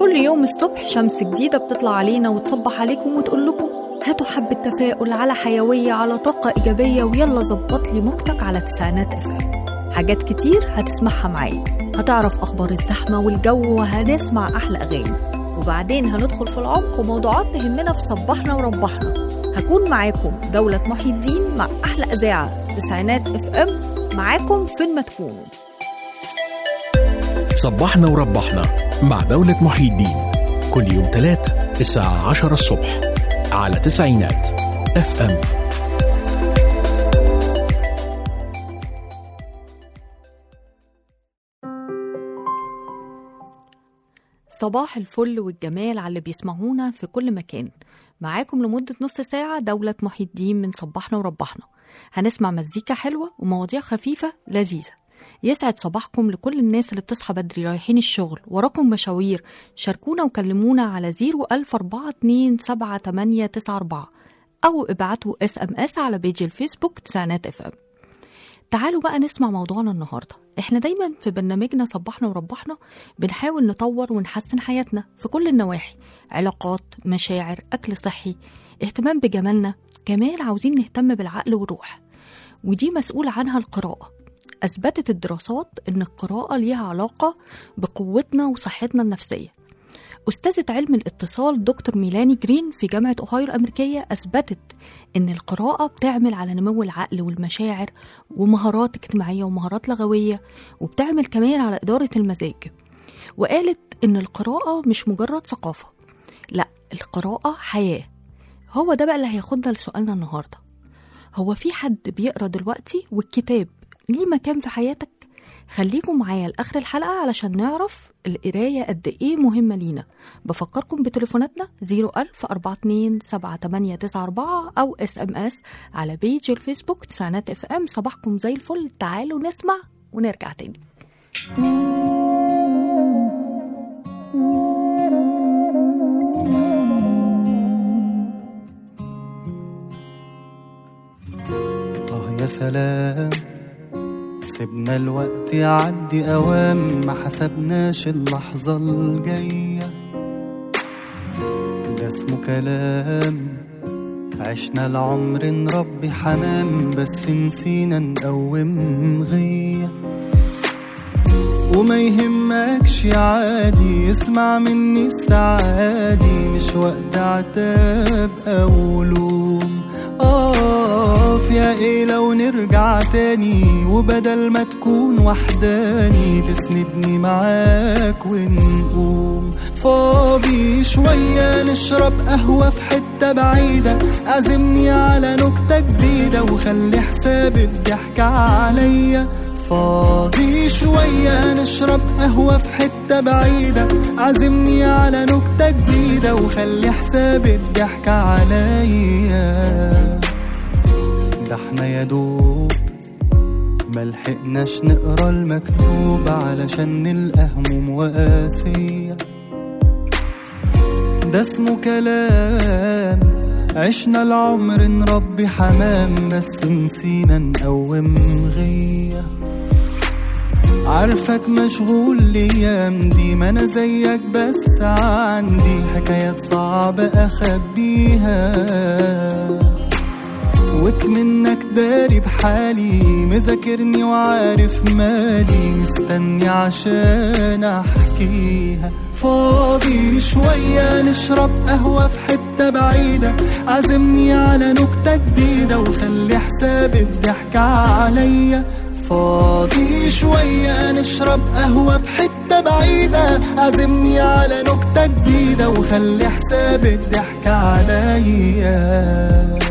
كل يوم الصبح شمس جديدة بتطلع علينا وتصبح عليكم وتقول لكم هاتوا حبة تفاؤل على حيوية على طاقة إيجابية ويلا ظبط لي موجتك على تسعينات اف حاجات كتير هتسمعها معايا هتعرف أخبار الزحمة والجو وهنسمع أحلى أغاني وبعدين هندخل في العمق وموضوعات تهمنا في صبحنا وربحنا هكون معاكم دولة محي الدين مع أحلى إذاعة تسعينات اف ام معاكم فين ما تكونوا صبحنا وربحنا مع دولة محي الدين كل يوم تلات الساعة عشرة الصبح على تسعينات اف ام صباح الفل والجمال على اللي بيسمعونا في كل مكان معاكم لمدة نص ساعة دولة محي الدين من صبحنا وربحنا هنسمع مزيكا حلوة ومواضيع خفيفة لذيذة يسعد صباحكم لكل الناس اللي بتصحى بدري رايحين الشغل وراكم مشاوير شاركونا وكلمونا على 010427894 أو ابعتوا اس ام اس على بيج الفيسبوك تسعينات اف ام تعالوا بقى نسمع موضوعنا النهاردة احنا دايما في برنامجنا صبحنا وربحنا بنحاول نطور ونحسن حياتنا في كل النواحي علاقات مشاعر أكل صحي اهتمام بجمالنا كمان عاوزين نهتم بالعقل والروح ودي مسؤول عنها القراءة أثبتت الدراسات إن القراءة ليها علاقة بقوتنا وصحتنا النفسية أستاذة علم الاتصال دكتور ميلاني جرين في جامعة أوهايو الأمريكية أثبتت إن القراءة بتعمل على نمو العقل والمشاعر ومهارات اجتماعية ومهارات لغوية وبتعمل كمان على إدارة المزاج وقالت إن القراءة مش مجرد ثقافة لا القراءة حياة هو ده بقى اللي هياخدنا لسؤالنا النهاردة هو في حد بيقرأ دلوقتي والكتاب ليه مكان في حياتك خليكم معايا لآخر الحلقة علشان نعرف القراية قد إيه مهمة لينا بفكركم بتليفوناتنا 01000 42 7894 أو اس ام اس على بيج الفيسبوك تسعينات اف ام صباحكم زي الفل تعالوا نسمع ونرجع تاني آه يا سلام سيبنا الوقت يعدي أوام ما حسبناش اللحظة الجاية ده اسمه كلام عشنا العمر نربي حمام بس نسينا نقوم غية وما يهمكش عادي اسمع مني السعادي مش وقت عتاب أو لوم اقف يا ايه لو نرجع تاني وبدل ما تكون وحداني تسندني معاك ونقوم فاضي شوية نشرب قهوة في حتة بعيدة عزمني على نكتة جديدة وخلي حساب الضحك عليا فاضي شوية نشرب قهوة في حتة بعيدة عزمني على نكتة جديدة وخلي حساب الضحك عليا ده احنا يا دوب ملحقناش نقرا المكتوب علشان نلقى هموم وقاسية ده اسمه كلام عشنا العمر نربي حمام بس نسينا نقوم غيه عارفك مشغول الايام دي ما انا زيك بس عندي حكايات صعبة اخبيها وك منك داري بحالي مذاكرني وعارف مالي مستني عشان احكيها فاضي شوية نشرب قهوة في حتة بعيدة عزمني على نكتة جديدة وخلي حساب الضحك عليا فاضي شوية نشرب قهوة في حتة بعيدة عزمني على نكتة جديدة وخلي حساب الضحك عليا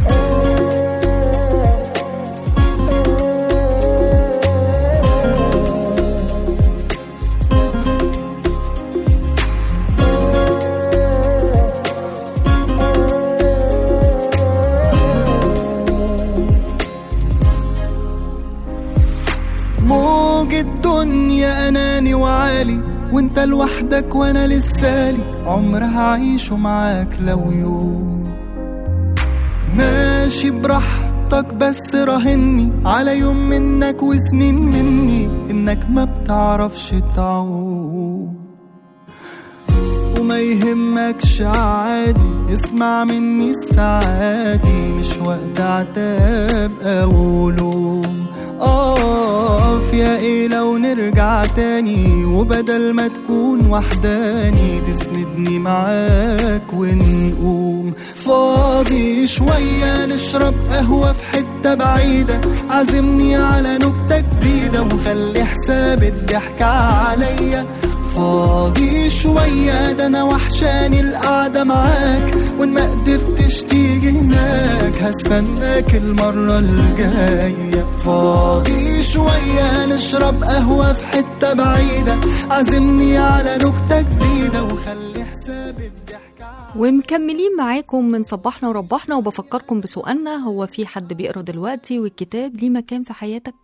موج الدنيا اناني وعالي وانت لوحدك وانا لسالي عمر هعيشه معاك لو يوم ماشي براحتك بس راهني على يوم منك وسنين مني انك ما بتعرفش تعوم وما يهمكش عادي اسمع مني السعادي مش وقت عتاب او لوم اقف يا ايه لو نرجع تاني وبدل ما تكون وحداني تسندني معاك ونقوم فاضي شوية نشرب قهوة في حتة بعيدة عزمني على نكتة جديدة وخلي حساب الضحكة عليا فاضي شوية ده أنا وحشاني القعدة معاك وإن ما قدرتش تيجي هناك هستناك المرة الجاية فاضي شوية نشرب قهوة في حتة بعيدة عزمني على نكتة جديدة وخلي حساب الضحكة عليا. ومكملين معاكم من صباحنا وربحنا وبفكركم بسؤالنا هو في حد بيقرا دلوقتي والكتاب ليه مكان في حياتك؟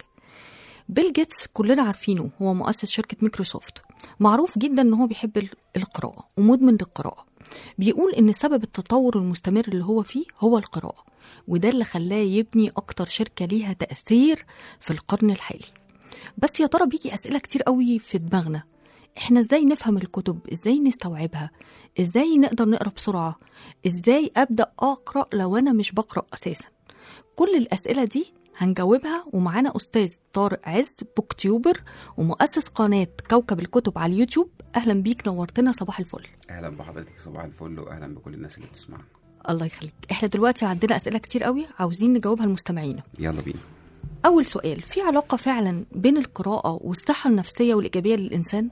بيل جيتس كلنا عارفينه هو مؤسس شركة مايكروسوفت معروف جدا ان هو بيحب ال- القراءة ومدمن للقراءة بيقول ان سبب التطور المستمر اللي هو فيه هو القراءة وده اللي خلاه يبني اكتر شركة ليها تأثير في القرن الحالي بس يا ترى بيجي أسئلة كتير قوي في دماغنا احنا ازاي نفهم الكتب ازاي نستوعبها ازاي نقدر نقرا بسرعة ازاي ابدأ اقرأ لو انا مش بقرأ اساسا كل الأسئلة دي هنجاوبها ومعانا أستاذ طارق عز بوكتيوبر ومؤسس قناة كوكب الكتب على اليوتيوب أهلا بيك نورتنا صباح الفل اهلا بحضرتك صباح الفل واهلا بكل الناس اللي بتسمعنا الله يخليك احنا دلوقتي عندنا أسئلة كتير قوي عاوزين نجاوبها لمستمعينا يلا بينا أول سؤال في علاقة فعلا بين القراءة والصحة النفسية والإيجابية للإنسان؟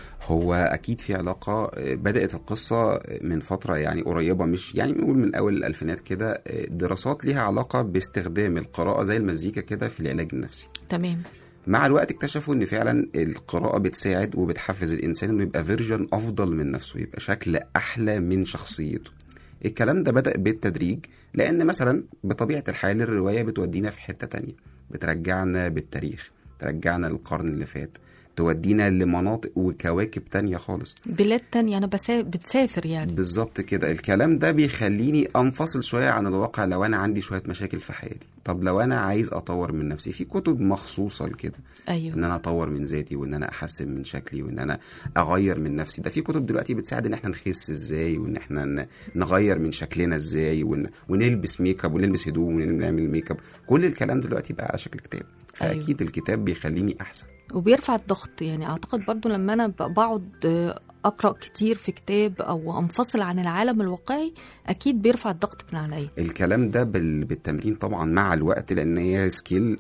هو اكيد في علاقه آه، بدات القصه من فتره يعني قريبه مش يعني نقول من اول الالفينات كده آه، دراسات ليها علاقه باستخدام القراءه زي المزيكا كده في العلاج النفسي تمام مع الوقت اكتشفوا ان فعلا القراءه بتساعد وبتحفز الانسان انه يبقى فيرجن افضل من نفسه يبقى شكل احلى من شخصيته الكلام ده بدا بالتدريج لان مثلا بطبيعه الحال الروايه بتودينا في حته تانية بترجعنا بالتاريخ ترجعنا للقرن اللي فات تودينا لمناطق وكواكب تانية خالص بلاد تانية أنا بسا... بتسافر يعني بالظبط كده الكلام ده بيخليني انفصل شويه عن الواقع لو انا عندي شويه مشاكل في حياتي طب لو انا عايز اطور من نفسي في كتب مخصوصه لكده ان أيوه انا اطور من ذاتي وان انا احسن من شكلي وان انا اغير من نفسي ده في كتب دلوقتي بتساعد ان احنا نخس ازاي وان احنا ن- نغير من شكلنا ازاي ون... ونلبس ميك اب ونلبس هدوم ونعمل ميك اب كل الكلام دلوقتي بقى على شكل كتاب أيوة. فاكيد الكتاب بيخليني احسن وبيرفع الضغط يعني أعتقد برضو لما أنا ب- بقعد آه، أقرأ كتير في كتاب أو أنفصل عن العالم الواقعي أكيد بيرفع الضغط من عليا الكلام ده بال... بالتمرين طبعا مع الوقت لان هي سكيل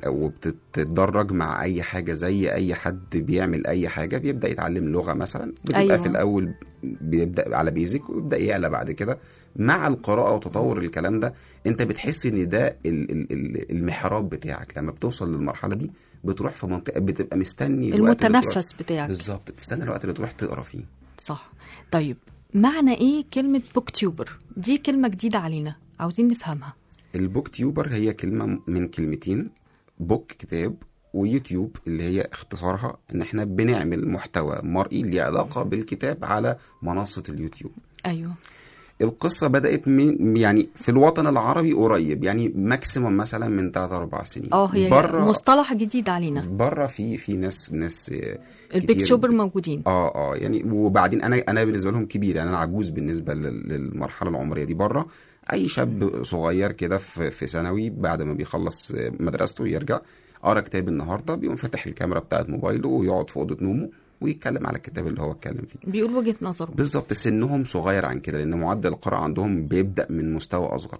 وبتتدرج مع اي حاجه زي اي حد بيعمل اي حاجه بيبدا يتعلم لغه مثلا بتبقى أيوة. أيوة. في الاول بيبدا على بيزك ويبدا يعلى بعد كده مع القراءه وتطور الكلام ده انت بتحس ان ده ال... ال... ال- المحراب بتاعك لما بتوصل للمرحله دي بتروح في منطقه بتبقى مستني الوقت اللي تروح- المتنفس بتاعك بالظبط بتستنى الوقت اللي تروح تقرا فيه صح طيب معنى إيه كلمة بوكتيوبر دي كلمة جديدة علينا عاوزين نفهمها البوك تيوبر هي كلمة من كلمتين بوك كتاب ويوتيوب اللي هي اختصارها ان احنا بنعمل محتوى مرئي ليه علاقة بالكتاب على منصة اليوتيوب أيوه القصة بدأت من يعني في الوطن العربي قريب يعني ماكسيموم مثلا من 3 4 سنين اه هي بره مصطلح جديد علينا بره في في ناس ناس آه، البيكتوبر موجودين اه اه يعني وبعدين انا انا بالنسبه لهم كبير يعني انا عجوز بالنسبه لل- للمرحله العمريه دي بره اي شاب صغير كده في في ثانوي بعد ما بيخلص مدرسته يرجع قرا كتاب النهارده بيقوم فاتح الكاميرا بتاعت موبايله ويقعد في اوضه نومه ويتكلم على الكتاب اللي هو اتكلم فيه بيقول وجهة نظره بالظبط سنهم صغير عن كده لان معدل القراءه عندهم بيبدا من مستوى اصغر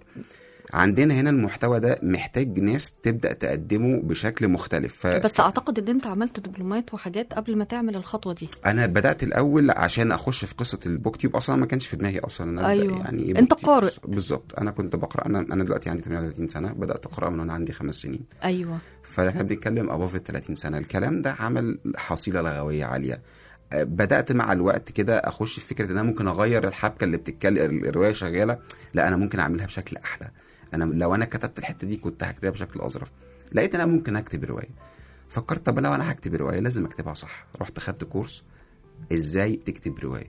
عندنا هنا المحتوى ده محتاج ناس تبدا تقدمه بشكل مختلف ف... بس اعتقد ان انت عملت دبلومات وحاجات قبل ما تعمل الخطوه دي انا بدات الاول عشان اخش في قصه البوك تيوب اصلا ما كانش في دماغي اصلا ان انا أبدأ أيوة. يعني ايه أنت بوك تيوب. قارئ. بالظبط انا كنت بقرا انا انا دلوقتي عندي 38 سنه بدات اقرا من وانا عندي خمس سنين ايوه فاحنا بنتكلم ابوف ال 30 سنه الكلام ده عمل حصيله لغويه عاليه أه، بدات مع الوقت كده اخش في فكره ان انا ممكن اغير الحبكه اللي بتتكلم الروايه شغاله لا انا ممكن اعملها بشكل احلى انا لو انا كتبت الحته دي كنت هكتبها بشكل اظرف لقيت ان انا ممكن اكتب روايه فكرت طب لو انا هكتب روايه لازم اكتبها صح رحت خدت كورس ازاي تكتب روايه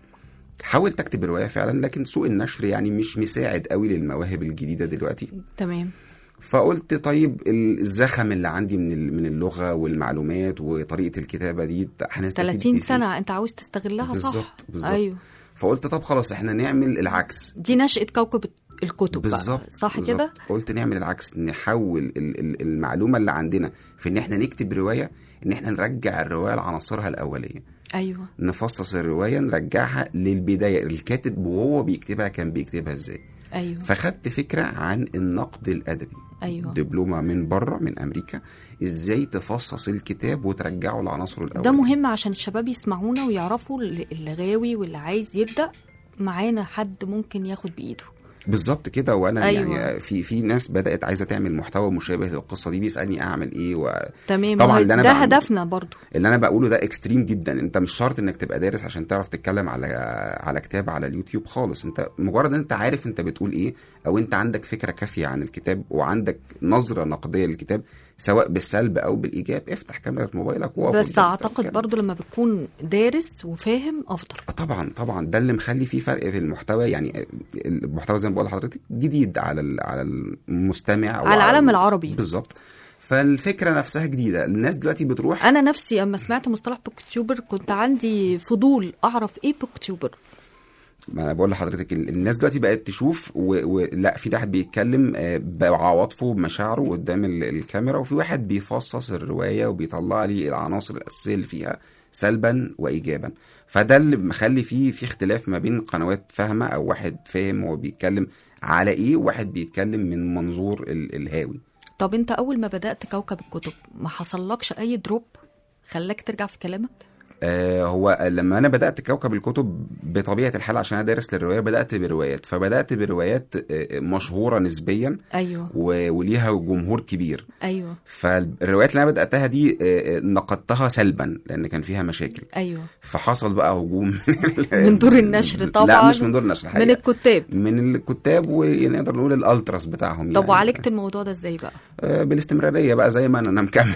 حاولت اكتب روايه فعلا لكن سوق النشر يعني مش مساعد قوي للمواهب الجديده دلوقتي تمام فقلت طيب ال- الزخم اللي عندي من ال- من اللغه والمعلومات وطريقه الكتابه دي هنستفيد 30 بيه فين؟ سنه انت عاوز تستغلها صح بالظبط بالظبط ايوه فقلت طب خلاص احنا نعمل العكس دي نشأة كوكب الكتب بقى. بالظبط صح بالظبط. كده قلت نعمل العكس نحول ال- ال- المعلومه اللي عندنا في ان احنا نكتب روايه ان احنا نرجع الروايه لعناصرها الاوليه ايوه نفصص الروايه نرجعها للبدايه الكاتب وهو بيكتبها كان بيكتبها ازاي ايوه فخدت فكره عن النقد الادبي ايوه دبلومه من بره من امريكا ازاي تفصص الكتاب وترجعه لعناصره الاوليه ده مهم عشان الشباب يسمعونا ويعرفوا اللي اللي غاوي واللي عايز يبدأ معانا حد ممكن ياخد بإيده بالظبط كده وانا أيوة. يعني في في ناس بدات عايزه تعمل محتوى مشابه للقصه دي بيسالني اعمل ايه و... تمام طبعاً هو اللي أنا ده بعمله- هدفنا برضو اللي انا بقوله ده اكستريم جدا انت مش شرط انك تبقى دارس عشان تعرف تتكلم على على كتاب على اليوتيوب خالص انت مجرد ان انت عارف انت بتقول ايه او انت عندك فكره كافيه عن الكتاب وعندك نظره نقديه للكتاب سواء بالسلب او بالايجاب افتح كاميرا موبايلك وقف بس قدام اعتقد الكتاب. برضو لما بتكون دارس وفاهم افضل آه طبعا طبعا ده اللي مخلي فيه فرق في المحتوى يعني المحتوى زي ما بقول لحضرتك جديد على ال- على المستمع على العالم العربي بالظبط فالفكره نفسها جديده الناس دلوقتي بتروح انا نفسي اما سمعت مصطلح بوك تيوبر كنت عندي فضول اعرف ايه بوك تيوبر ما انا بقول لحضرتك ال- الناس دلوقتي بقت تشوف و... و... لا في واحد بيتكلم آه، بعواطفه بمشاعره قدام ال... الكاميرا وفي واحد بيفصص الروايه وبيطلع لي العناصر الاساسيه اللي فيها سلبا وايجابا فده اللي مخلي فيه في اختلاف ما بين قنوات فاهمه او واحد فاهم هو بيتكلم على ايه وواحد بيتكلم من منظور ال... الهاوي طب انت اول ما بدات كوكب الكتب ما حصلكش اي دروب خلاك ترجع في كلامك آه هو لما انا بدات كوكب الكتب بطبيعه الحال عشان انا دارس للروايه بدات بروايات فبدات بروايات آه، مشهوره نسبيا ايوه و- وليها جمهور كبير ايوه فالروايات اللي انا بداتها دي آه، آه، نقدتها سلبا لان كان فيها مشاكل ايوه فحصل بقى هجوم من دور النشر طبعا لا مش من دور النشر من الحقيقة. الكتاب من الكتاب ونقدر نقول الالتراس بتاعهم طب يعني. وعالجت الموضوع ده ازاي بقى آه، بالاستمراريه بقى زي ما انا انا مكمل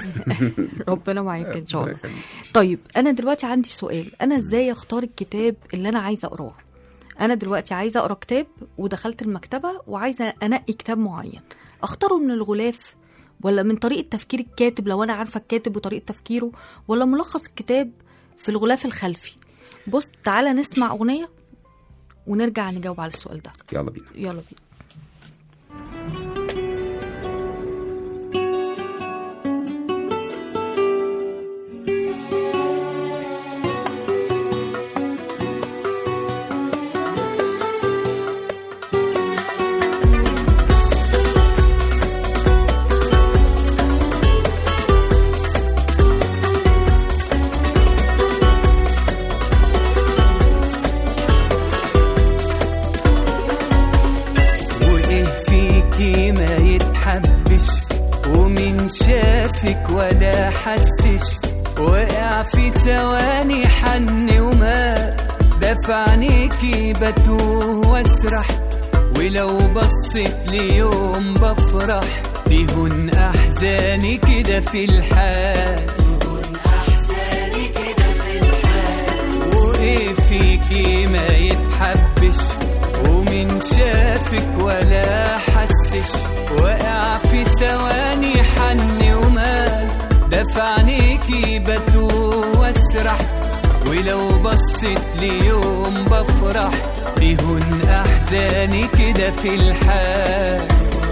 ربنا معاك ان شاء الله طيب انا دلوقتي عندي سؤال انا ازاي اختار الكتاب اللي انا عايزه اقراه انا دلوقتي عايزه اقرا كتاب ودخلت المكتبه وعايزه انقي كتاب معين اختاره من الغلاف ولا من طريقه تفكير الكاتب لو انا عارفه الكاتب وطريقه تفكيره ولا ملخص الكتاب في الغلاف الخلفي بص تعالى نسمع اغنيه ونرجع نجاوب على السؤال ده يلا بينا يلا بينا وايه فيكي ما يتحبش ومن شافك ولا حسش وقع في ثواني حن وما دفع عينيكي بتوه واسرح ولو بصيت ليوم بفرح لهن احزاني كده في الحال وايه فيكي ما يتحبش ومن شافك ولا حسش وقع في ثواني حن ومال دفع عينيكي بتوه واسرح ولو بصيت ليوم بفرح لهن احزاني كده في الحال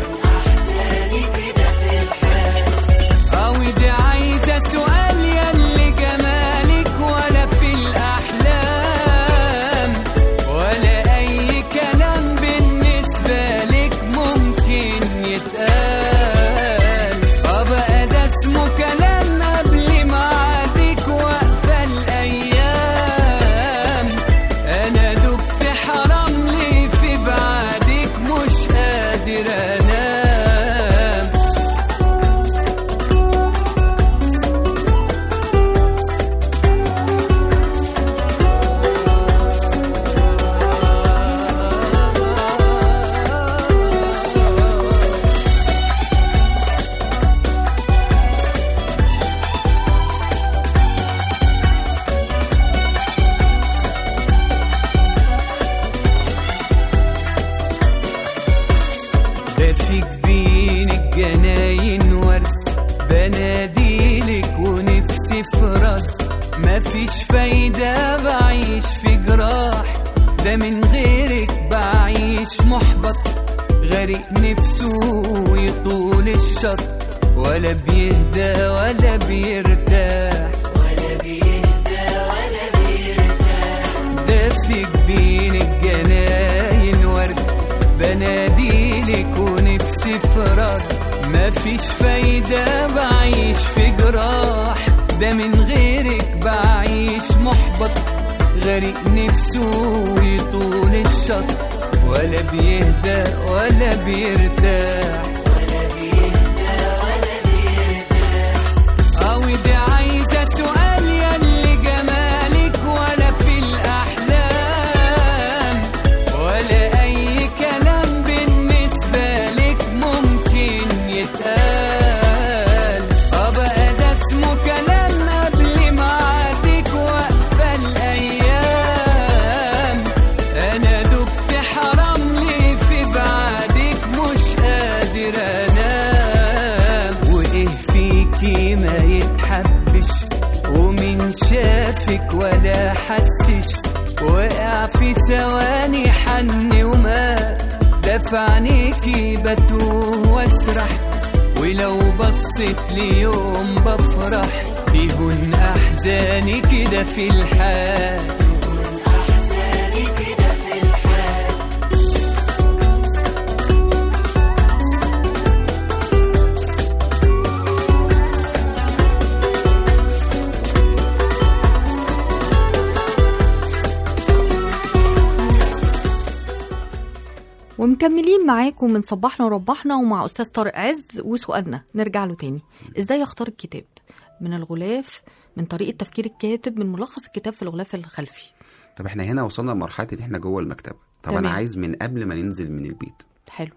أو دي عايزة سؤال يلي جمالك ولا في الأحلام ولا أي كلام بالنسبة لك ممكن يتقال أبقى ده اسمه كلام قبل ميعادك واقفة الأيام أنا دبت حرام لي في بعدك مش قادر أنام فايدة بعيش في جراح ده من غيرك بعيش محبط غريق نفسه يطول الشط ولا بيهدى ولا بيرتاح ولا بيهدى ولا بيرتاح دافك بين الجناين ورد بناديلك ونفسي فرار مفيش فايدة بعيش في جراح ده من غيرك بعيش محبط غريق نفسه يطول الشط ولا بيهدى ولا بيرتاح ولا بيهدى ولا بيرتاح أو دي عايزة سؤال يلي جمالك ولا في الأحلام ولا أي كلام بالنسبة لك ممكن يتقال أبقى ده اسمه كلام قبل ميعادك واقفة الأيام أنا دبت حرام ليه في بعدك مش قادر أنام وإيه فيكي ما يتحبش ومن شافك ولا حسش وقع في ثواني حن ومات دفعنيكي بتوه واسرح ولو بصيت ليوم بفرح يهون احزاني كده في الحال يهون احزاني كده في الحال ومكملين معاكم من صباحنا وربحنا ومع استاذ طارق عز وسؤالنا نرجع له تاني ازاي اختار الكتاب من الغلاف من طريقه تفكير الكاتب من ملخص الكتاب في الغلاف الخلفي طب احنا هنا وصلنا لمرحله ان احنا جوه المكتبه طب تمام. انا عايز من قبل ما ننزل من البيت حلو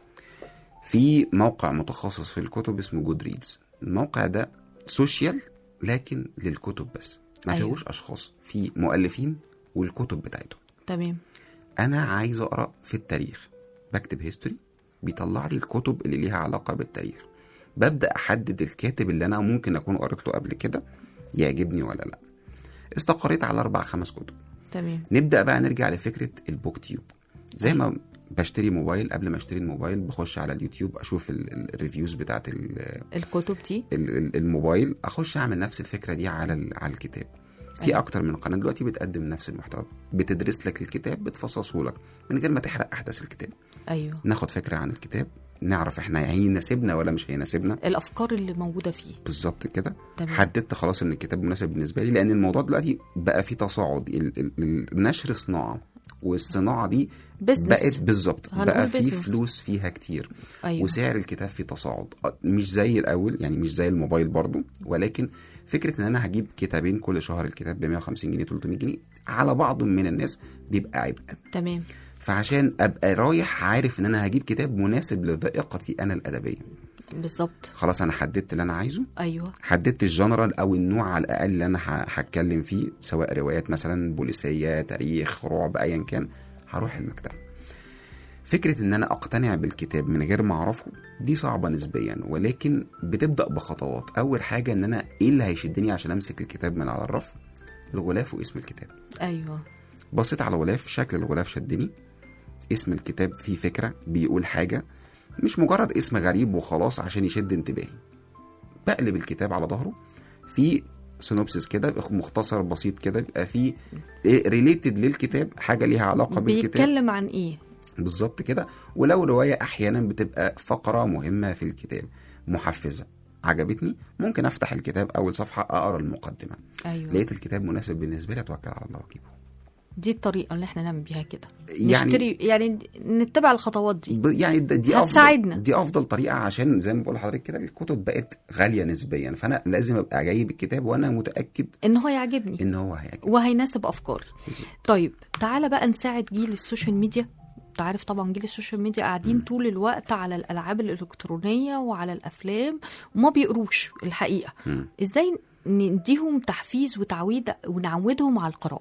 في موقع متخصص في الكتب اسمه جود ريدز الموقع ده سوشيال لكن للكتب بس ما أيوة. فيهوش اشخاص في مؤلفين والكتب بتاعتهم تمام انا عايز اقرا في التاريخ بكتب هيستوري بيطلع لي الكتب اللي ليها علاقه بالتاريخ ببدا احدد الكاتب اللي انا ممكن اكون قريت له قبل كده يعجبني ولا لا استقريت على اربع خمس كتب تمام نبدا بقى نرجع لفكره البوك تيوب زي ما بشتري موبايل قبل ما اشتري الموبايل بخش على اليوتيوب اشوف ال- ال- الريفيوز بتاعت ال- الكتب دي ال- ال- الموبايل اخش اعمل نفس الفكره دي على ال- على الكتاب في أيوة. اكتر من قناه دلوقتي بتقدم نفس المحتوى بتدرس لك الكتاب بتفصصه لك من غير ما تحرق احداث الكتاب ايوه ناخد فكره عن الكتاب نعرف احنا هيناسبنا ولا مش هيناسبنا الافكار اللي موجوده فيه بالظبط كده تمام. حددت خلاص ان الكتاب مناسب بالنسبه لي لان الموضوع دلوقتي بقى فيه تصاعد ال- ال- النشر صناعه والصناعه دي بزنس. بقت بالظبط هنقول بقى في بزنس. فلوس فيها كتير ايوه وسعر الكتاب فيه تصاعد أه، مش زي الاول يعني مش زي الموبايل برضو ولكن فكره ان انا هجيب كتابين كل شهر الكتاب ب 150 جنيه 300 جنيه على بعض من الناس بيبقى عبء تمام فعشان ابقى رايح عارف ان انا هجيب كتاب مناسب لذائقتي انا الادبيه بالظبط خلاص انا حددت اللي انا عايزه ايوه حددت الجنرال او النوع على الاقل اللي انا ه- هتكلم فيه سواء روايات مثلا بوليسيه تاريخ رعب ايا كان هروح المكتبه فكره ان انا اقتنع بالكتاب من غير ما اعرفه دي صعبه نسبيا ولكن بتبدا بخطوات اول حاجه ان انا ايه اللي هيشدني عشان امسك الكتاب من على الرف الغلاف واسم الكتاب ايوه بصيت على الغلاف شكل الغلاف شدني اسم الكتاب فيه فكرة بيقول حاجة مش مجرد اسم غريب وخلاص عشان يشد انتباهي بقلب الكتاب على ظهره في سينوبسيس كده مختصر بسيط كده يبقى فيه ريليتد للكتاب حاجة ليها علاقة بالكتاب بيتكلم عن ايه بالظبط كده ولو رواية أحيانا بتبقى فقرة مهمة في الكتاب محفزة عجبتني ممكن أفتح الكتاب أول صفحة أقرأ المقدمة ايوه لقيت الكتاب مناسب بالنسبة لي أتوكل على الله وأجيبه دي الطريقه اللي احنا نعمل بيها كده يعني- نشتري يعني نتبع الخطوات دي ب- يعني د- دي هتساعدنا. افضل دي افضل طريقه عشان زي ما بقول لحضرتك كده الكتب بقت غاليه نسبيا فانا لازم ابقى جايب الكتاب وانا متاكد ان هو يعجبني ان هو هيعجبني وهيناسب افكاري طيب تعالى بقى نساعد جيل السوشيال ميديا انت عارف طبعا جيل السوشيال ميديا قاعدين طول الوقت على الالعاب الالكترونيه وعلى الافلام وما بيقروش الحقيقه مم. ازاي نديهم تحفيز وتعويد ونعودهم على القراءه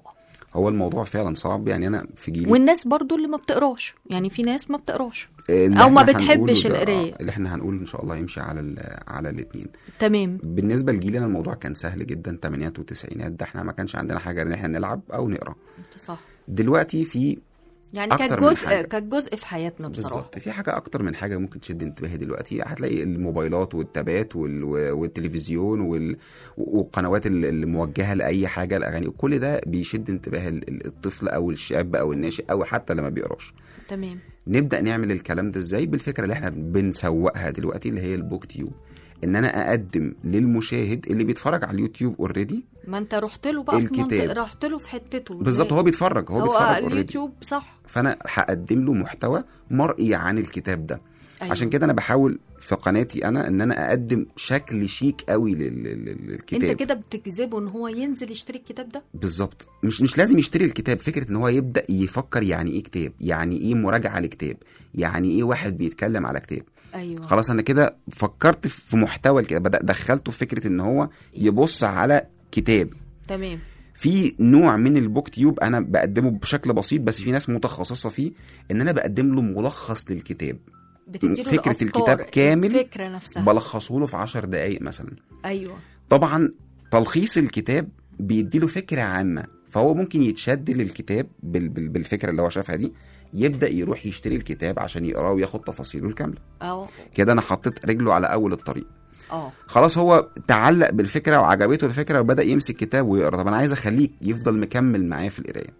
هو الموضوع فعلا صعب يعني انا في جيلي والناس برضو اللي ما بتقراش يعني في ناس ما بتقراش اللي أو ما إحنا بتحبش هنقوله ده- القراية. آه، اللي احنا هنقول ان شاء الله يمشي على ال- على الاثنين تمام بالنسبه لجيلنا الموضوع كان سهل جدا الثمانينات والتسعينات ده احنا ما كانش عندنا حاجه غير ان احنا نلعب او نقرا صح دلوقتي في يعني كانت أكتر من جزء حاجة. كانت جزء في حياتنا بصراحه بالظبط في حاجه اكتر من حاجه ممكن تشد انتباهي دلوقتي هتلاقي الموبايلات والتابات وال... والتلفزيون وال... والقنوات ال- الموجهه لاي حاجه الاغاني كل ده بيشد انتباه ال- ال- الطفل او الشاب او الناشئ او حتى لما بيقراش تمام نبدا نعمل الكلام ده ازاي بالفكره اللي احنا بنسوقها دلوقتي اللي هي البوك تيوب ان انا اقدم للمشاهد اللي بيتفرج على اليوتيوب اوريدي ما انت رحت له بقى في الكتاب. منطقه رحت له في حتته بالظبط هو بيتفرج هو, هو بيتفرج اوريدي اليوتيوب صح فانا هقدم له محتوى مرئي عن الكتاب ده أيوة. عشان كده انا بحاول في قناتي انا ان انا اقدم شكل شيك قوي لل- لل- للكتاب انت كده بتجذبه ان هو ينزل يشتري الكتاب ده بالظبط مش مش لازم يشتري الكتاب فكره ان هو يبدا يفكر يعني ايه كتاب يعني ايه مراجعه لكتاب يعني ايه واحد بيتكلم على كتاب ايوه خلاص انا كده فكرت في محتوى الكتاب بدأ دخلته في فكره ان هو يبص على كتاب تمام في نوع من البوك تيوب انا بقدمه بشكل بسيط بس في ناس متخصصه فيه ان انا بقدم له ملخص للكتاب بتديله فكرة الأفكار، الكتاب كامل الفكره نفسها بلخصه له في 10 دقائق مثلا ايوه طبعا تلخيص الكتاب بيديله فكره عامه فهو ممكن يتشد للكتاب بال- بال- بالفكره اللي هو شافها دي يبدا يروح يشتري الكتاب عشان يقراه وياخد تفاصيله الكامله اه كده انا حطيت رجله على اول الطريق اه خلاص هو تعلق بالفكره وعجبته الفكره وبدا يمسك كتاب ويقرا طب انا عايز اخليك يفضل مكمل معايا في القرايه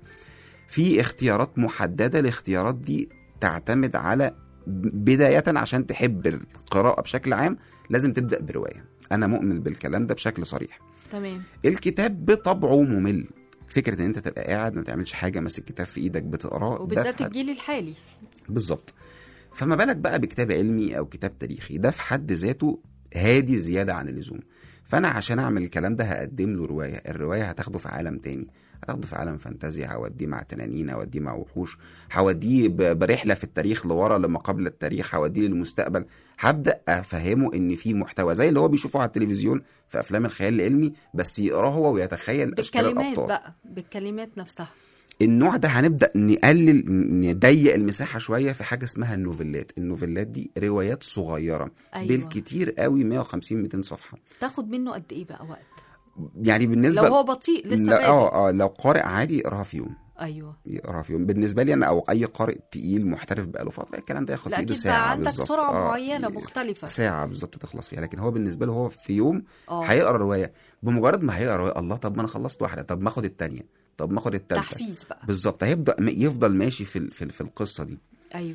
في اختيارات محدده الاختيارات دي تعتمد على بدايه عشان تحب القراءه بشكل عام لازم تبدا بروايه انا مؤمن بالكلام ده بشكل صريح تمام الكتاب بطبعه ممل فكره ان انت تبقى قاعد ما تعملش حاجه ماسك كتاب في ايدك بتقراه ده وبالذات في حد- الجيل الحالي بالظبط فما بالك بقى بكتاب علمي او كتاب تاريخي ده في حد ذاته هادي زياده عن اللزوم فانا عشان اعمل الكلام ده هقدم له روايه الروايه هتاخده في عالم تاني هتاخده في عالم فانتازيا هوديه مع تنانين هوديه مع وحوش هوديه ب- برحله في التاريخ لورا لما قبل التاريخ هوديه للمستقبل هبدا افهمه ان في محتوى زي اللي هو بيشوفه على التلفزيون في افلام الخيال العلمي بس يقراه هو ويتخيل اشكال بالكلمات الابطال بقى بالكلمات نفسها النوع ده هنبدا نقلل نضيق المساحه شويه في حاجه اسمها النوفيلات النوفيلات دي روايات صغيره أيوة. بالكتير قوي 150 200 صفحه تاخد منه قد ايه بقى وقت يعني بالنسبه لو هو بطيء لسه لا بادئ اه اه لو قارئ عادي يقراها في يوم ايوه يقراها في يوم بالنسبه لي انا او اي قارئ تقيل محترف بقاله فتره الكلام ده ياخد في لا ايده اكيد ساعه بقى عندك بالظبط سرعه آه، معينه ي- مختلفه ساعه بالظبط تخلص فيها لكن هو بالنسبه له هو في يوم اه هيقرا روايه بمجرد ما هيقرا روايه الله طب ما انا خلصت واحده طب ما اخد الثانيه طب ما اخد الثالثه تحفيز بقى بالظبط هيبدا م- يفضل ماشي في ال- في, ال- في القصه دي ايوه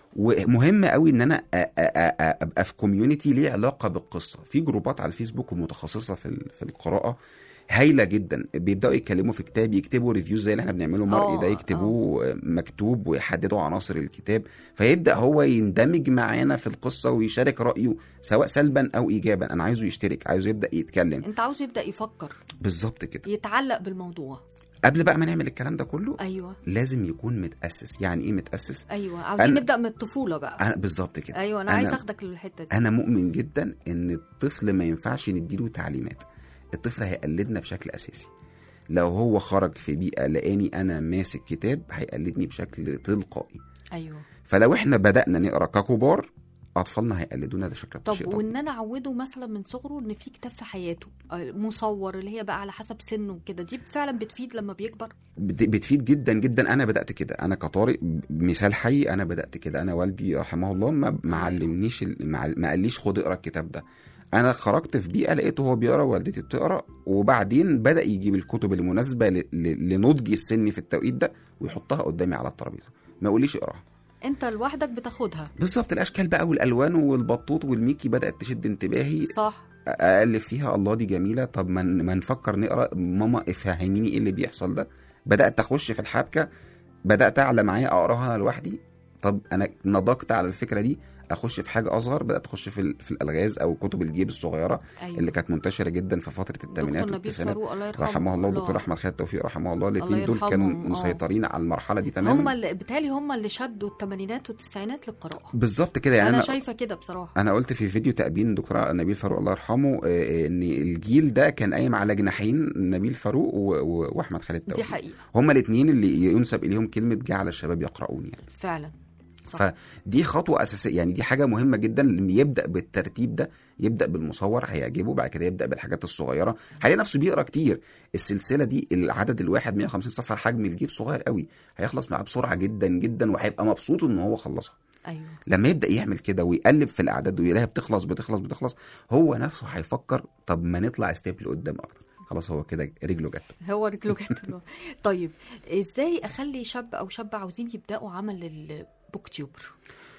ومهم قوي ان انا أ- أ- أ- ابقى في كوميونتي ليه علاقه بالقصه في جروبات على الفيسبوك متخصصه في ال- في القراءه هايله جدا بيبداوا يتكلموا في كتاب يكتبوا ريفيوز زي اللي احنا بنعمله مرئي آه، ده يكتبوه مكتوب ويحددوا عناصر الكتاب فيبدا هو يندمج معانا في القصه ويشارك رايه سواء سلبا او ايجابا انا عايزه يشترك عايزه يبدا يتكلم انت عاوز يبدا يفكر بالظبط كده يتعلق بالموضوع قبل بقى ما نعمل الكلام ده كله ايوه لازم يكون متاسس يعني ايه متاسس ايوه عاوزين أنا- نبدا من الطفوله بقى أنا بالظبط كده ايوه انا, أنا- عايز اخدك للحته دي انا مؤمن جدا ان الطفل ما ينفعش نديله تعليمات الطفل هيقلدنا بشكل اساسي لو هو خرج في بيئه لقاني انا ماسك كتاب هيقلدني بشكل تلقائي ايوه فلو احنا بدانا نقرا ككبار اطفالنا هيقلدونا ده شكل طب شيء وان انا اعوده مثلا من صغره ان في كتاب في حياته آه، مصور اللي هي بقى على حسب سنه وكده دي فعلا بتفيد لما بيكبر بت- بتفيد جدا جدا انا بدات كده انا كطارق مثال حي انا بدات كده انا والدي رحمه الله ما ما علمنيش ال- ما عل- ما قاليش خد اقرا الكتاب ده انا خرجت في بيئه لقيته هو بيقرا والدتي بتقرا وبعدين بدا يجيب الكتب المناسبه ل- ل- لنضجي السن في التوقيت ده ويحطها قدامي على الترابيزه ما يقوليش اقراها انت لوحدك بتاخدها بالظبط الاشكال بقى والالوان والبطوط والميكي بدات تشد انتباهي صح اقلب فيها الله دي جميله طب ما ما نفكر نقرا ماما افهميني ايه اللي بيحصل ده بدات اخش في الحبكه بدات اعلى معايا اقراها انا لوحدي طب انا نضجت على الفكره دي اخش في حاجه اصغر بدات اخش في, ال- في الالغاز او كتب الجيب الصغيره أيوة. اللي كانت منتشره جدا في فتره الثمانينات دكتور نبيل والتسعينات فاروق الله يرحمه رحمه الله والدكتور احمد خالد توفيق رحمه الله الاثنين دول يرحمهم، كانوا آه. مسيطرين على المرحله دي هم تماما اللي بالتالي هم اللي شدوا الثمانينات والتسعينات للقراءه بالظبط كده يعني انا انا شايفه كده بصراحه انا قلت في فيديو تأبين دكتور نبيل فاروق الله يرحمه آه، آه، ان الجيل ده كان قايم على جناحين نبيل فاروق و- و- واحمد خالد دي توفيق حقيقه هما الاثنين اللي ينسب اليهم كلمه جعل الشباب يقرؤون يعني فعلا صح. فدي خطوه اساسيه يعني دي حاجه مهمه جدا لما يبدا بالترتيب ده يبدا بالمصور هيعجبه بعد كده يبدا بالحاجات الصغيره هيلاقي نفسه بيقرا كتير السلسله دي العدد الواحد 150 صفحه حجم الجيب صغير قوي هيخلص معاه بسرعه جدا جدا وهيبقى مبسوط ان هو خلصها ايوه لما يبدا يعمل كده ويقلب في الاعداد ويلاقيها بتخلص بتخلص بتخلص هو نفسه هيفكر طب ما نطلع ستيب لقدام اكتر خلاص هو كده رجله جت هو رجله جت الوقت. طيب ازاي اخلي شاب او شابه عاوزين يبداوا عمل البوك تيوبر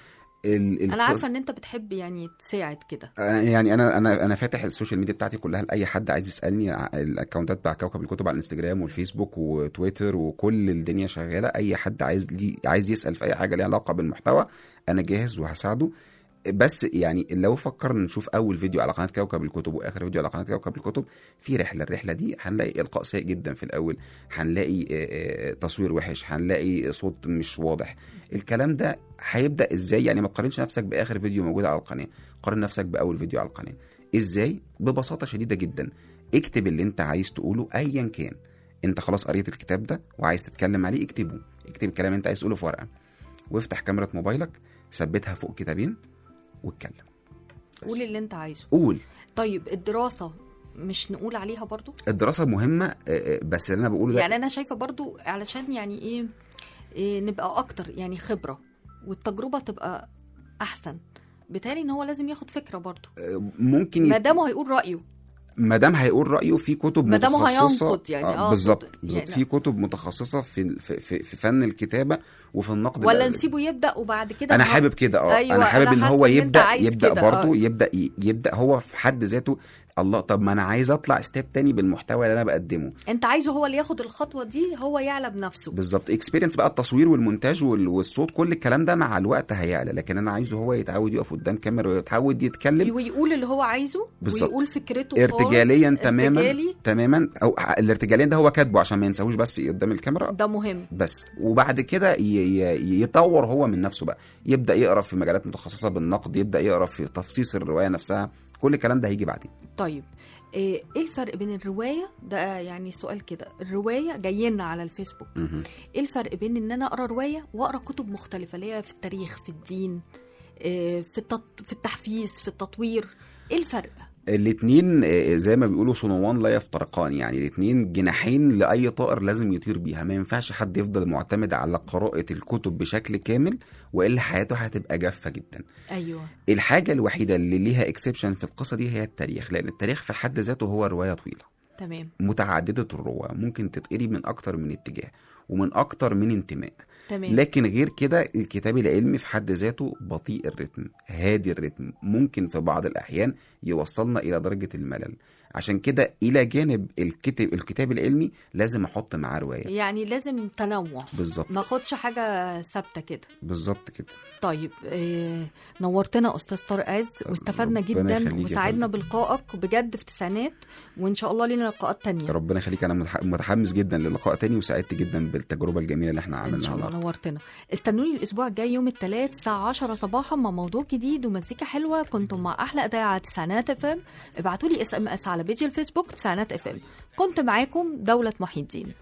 ال- انا عارفه القص- ان انت بتحب يعني تساعد كده آه، يعني انا انا انا فاتح السوشيال ميديا بتاعتي كلها لاي حد عايز يسالني ع- الاكونتات بتاع كوكب الكتب على الانستجرام والفيسبوك وتويتر وكل الدنيا شغاله اي حد عايز لي عايز يسال في اي حاجه ليها علاقه بالمحتوى انا جاهز وهساعده بس يعني لو فكرنا نشوف اول فيديو على قناه كوكب الكتب واخر فيديو على قناه كوكب الكتب في رحله الرحله دي هنلاقي القاء سيء جدا في الاول هنلاقي آه، آه، تصوير وحش هنلاقي صوت مش واضح الكلام ده هيبدا ازاي يعني ما تقارنش نفسك باخر فيديو موجود على القناه قارن نفسك باول فيديو على القناه ازاي ببساطه شديده جدا اكتب اللي انت عايز تقوله ايا كان انت خلاص قريت الكتاب ده وعايز تتكلم عليه اكتبه اكتب الكلام اللي انت عايز تقوله في ورقه وافتح كاميرا موبايلك ثبتها فوق كتابين واتكلم بس. قول اللي انت عايزه قول طيب الدراسه مش نقول عليها برضو الدراسه مهمه آه، آه، بس اللي انا بقوله ده يعني انا شايفه برضو علشان يعني ايه, إيه نبقى اكتر يعني خبره والتجربه تبقى احسن بالتالي ان هو لازم ياخد فكره برضو آه، ممكن ما يت... دام هيقول رايه ما دام هيقول رايه في كتب ما دام متخصصه هينقد يعني، آه أقصد بالظبط يعني بالظبط لا. في كتب متخصصه في في في, في فن الكتابه وفي النقد ولا الأدبي. نسيبه يبدا وبعد كده انا نهار- حابب كده اه أيوة، انا حابب أنا ان حاسة هو إن أنت يبدا عايز يبدا كده، برضه آه. يبدا ي- يبدا هو في حد ذاته الله طب ما انا عايز اطلع ستيب تاني بالمحتوى اللي انا بقدمه انت عايزه هو اللي ياخد الخطوه دي هو يعلى بنفسه بالظبط اكسبيرينس بقى التصوير والمونتاج وال- والصوت كل الكلام ده مع الوقت هيعلى لكن انا عايزه هو يتعود يقف قدام كاميرا ويتعود يتكلم ويقول اللي هو عايزه بالظبط. ويقول فكرته خالص، ارتجاليا تماما ارتجالي تماما او الارتجاليا ده هو كاتبه عشان ما ينساهوش بس قدام الكاميرا ده مهم بس وبعد كده ي- ي- يطور هو من نفسه بقى يبدا يقرا في مجالات متخصصه بالنقد يبدا يقرا في تفصيص الروايه نفسها كل الكلام ده هيجي بعدين طيب ايه إيه الفرق بين الروايه ده يعني سؤال كده الروايه جاينا على الفيسبوك مهم. ايه الفرق بين ان انا اقرا روايه واقرا كتب مختلفه اللي هي في التاريخ في الدين إيه، في التط... في التحفيز في التطوير ايه الفرق الاتنين آه، زي ما بيقولوا صنوان لا يفترقان يعني الاتنين جناحين لأي طائر لازم يطير بيها ما ينفعش حد يفضل معتمد على قراءة الكتب بشكل كامل وإلا حياته هتبقى جافة جدا ايوه الحاجة الوحيدة اللي ليها اكسبشن في القصة دي هي التاريخ لأن التاريخ في حد ذاته هو رواية طويلة تمام متعددة الرواة ممكن تتقري من أكتر من اتجاه ومن أكتر من انتماء تمام لكن غير كده الكتاب العلمي في حد ذاته بطيء الرتم هادي الرتم ممكن في بعض الأحيان يوصلنا إلى درجة الملل عشان كده إلى جانب الكتاب الكتاب العلمي لازم أحط معاه رواية يعني لازم تنوع بالظبط ما اخدش حاجه ثابته كده بالظبط كده طيب إيه نورتنا استاذ طارق عز واستفدنا ربنا جدا يخليك يا وساعدنا فندم. بلقائك بجد في تسعينات وان شاء الله لينا لقاءات تانية ربنا يخليك أنا متح- متحمس جدا للقاء تاني وسعدت جدا بالتجربة الجميلة اللي احنا ان عملناها شاء الله النهاردة نورتنا استنوني الاسبوع الجاي يوم الثلاث الساعه 10 صباحا مع موضوع جديد ومزيكا حلوه كنتم مع احلى اداء على تسعينات اف ام ابعتوا لي اس ام اس على بيج الفيسبوك تسعينات اف ام كنت معاكم دوله محي الدين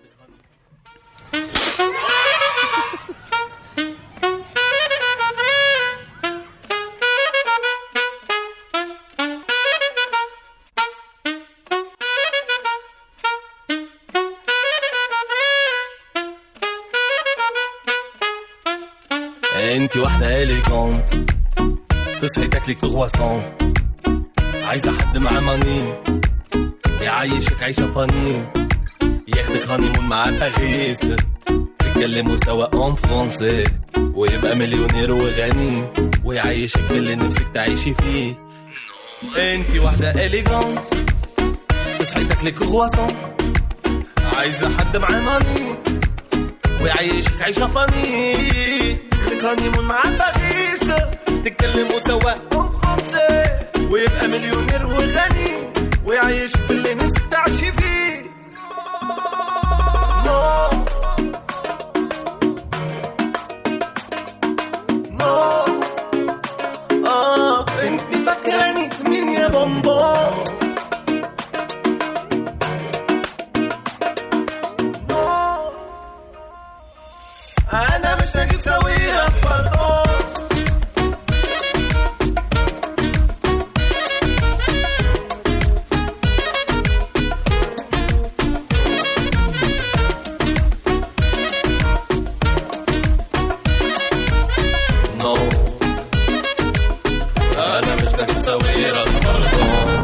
انت واحدة اليجونت تصحي تاكلي كرواسون عايزة حد مع ماني يعيشك عيشة فاني ياخدك هانيمون مع باريس تتكلموا سوا اون فرونسي ويبقى مليونير وغني ويعيشك في اللي نفسك تعيشي فيه انت واحدة اليجونت تصحي تاكلي كرواسون عايزة حد مع ماني ويعيشك عيشة فاني خليك هانيمون مع باريس تتكلموا سوا ام خمسة ويبقى مليونير وغني ويعيشك في اللي نفسك تعيشي فيه نو نو اه انت فاكراني مين يا بابا نو انا مش هجيب سويرة فضول نو انا مش هجيب سويرة فضول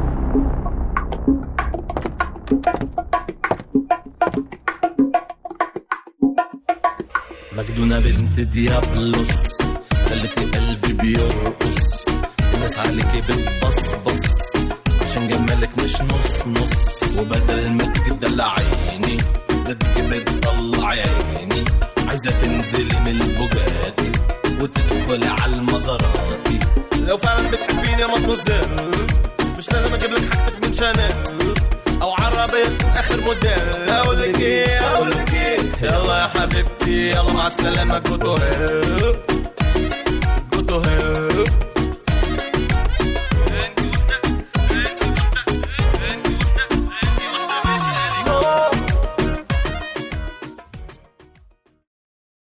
مجنونة بنت ديابلوس خلتي قلبي بيرقص الناس عليكي بتبصبص عشان جمالك مش نص نص وبدل ما تدلعيني بدك بتطلع عيني عايزة تنزلي من البوجاتي وتدخلي على المزاراتي لو فعلا بتحبيني ما تنزل مش لازم اجيب لك حاجتك من شانيل او عربية تكون اخر موديل اقول لك ايه اقول لك ايه يلا يا حبيبتي يلا مع السلامة جو تو هيل جو تو هيل